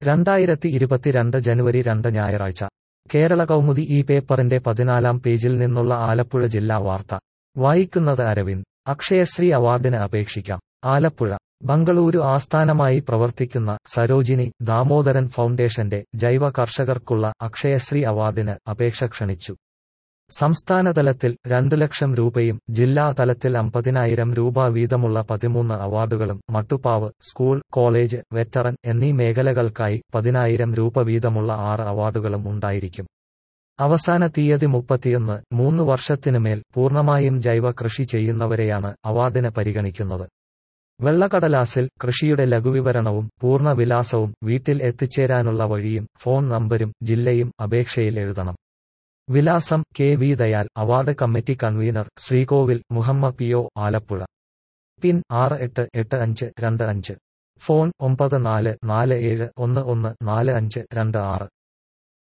രണ്ടായിരത്തി ഇരുപത്തിരണ്ട് ജനുവരി രണ്ട് ഞായറാഴ്ച കേരള കൗമുദി ഈ പേപ്പറിന്റെ പതിനാലാം പേജിൽ നിന്നുള്ള ആലപ്പുഴ ജില്ലാ വാർത്ത വായിക്കുന്നത് അരവിന്ദ് അക്ഷയശ്രീ അവാർഡിന് അപേക്ഷിക്കാം ആലപ്പുഴ ബംഗളൂരു ആസ്ഥാനമായി പ്രവർത്തിക്കുന്ന സരോജിനി ദാമോദരൻ ഫൗണ്ടേഷന്റെ ജൈവ കർഷകർക്കുള്ള അക്ഷയശ്രീ അവാർഡിന് അപേക്ഷ ക്ഷണിച്ചു സംസ്ഥാനതലത്തിൽ രണ്ടു ലക്ഷം രൂപയും ജില്ലാ തലത്തിൽ അമ്പതിനായിരം രൂപ വീതമുള്ള പതിമൂന്ന് അവാർഡുകളും മട്ടുപ്പാവ് സ്കൂൾ കോളേജ് വെറ്ററൻ എന്നീ മേഖലകൾക്കായി പതിനായിരം രൂപ വീതമുള്ള ആറ് അവാർഡുകളും ഉണ്ടായിരിക്കും അവസാന തീയതി മുപ്പത്തിയൊന്ന് മൂന്ന് വർഷത്തിനുമേൽ പൂർണ്ണമായും ജൈവ കൃഷി ചെയ്യുന്നവരെയാണ് അവാർഡിന് പരിഗണിക്കുന്നത് വെള്ളക്കടലാസിൽ കൃഷിയുടെ ലഘുവിവരണവും പൂർണ്ണ വിലാസവും വീട്ടിൽ എത്തിച്ചേരാനുള്ള വഴിയും ഫോൺ നമ്പരും ജില്ലയും അപേക്ഷയിൽ എഴുതണം വിലാസം K V Dayal award committee convener Sreekovil Muhammad P O Alappuzha pin ആറ് എട്ട് എട്ട് അഞ്ച് രണ്ട് അഞ്ച് ഫോൺ ഒമ്പത് നാല് നാല് ഏഴ് ഒന്ന് ഒന്ന് നാല് അഞ്ച് രണ്ട് ആറ്